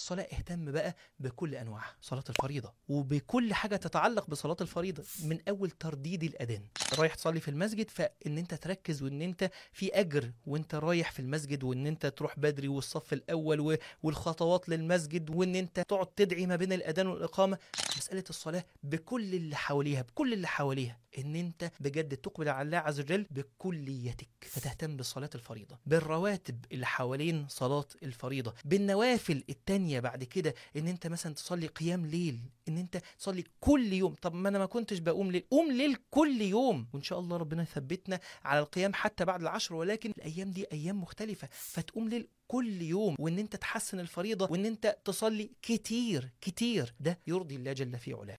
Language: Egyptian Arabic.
الصلاه اهتم بقى بكل انواعها صلاه الفريضه وبكل حاجه تتعلق بصلاه الفريضه من اول ترديد الاذان رايح تصلي في المسجد فان انت تركز وان انت في اجر وانت رايح في المسجد وان انت تروح بدري والصف الاول و- والخطوات للمسجد وان انت تقعد تدعي ما بين الاذان والاقامه مساله الصلاه بكل اللي حواليها بكل اللي حواليها ان انت بجد تقبل على الله عز وجل بكليتك فتهتم بصلاه الفريضه بالرواتب اللي حوالين صلاه الفريضه بالنوافل التانية بعد كده ان انت مثلا تصلي قيام ليل ان انت تصلي كل يوم طب ما انا ما كنتش بقوم ليل قوم ليل كل يوم وان شاء الله ربنا يثبتنا على القيام حتى بعد العشر ولكن الايام دي ايام مختلفه فتقوم ليل كل يوم وان انت تحسن الفريضه وان انت تصلي كتير كتير ده يرضي الله جل في علاه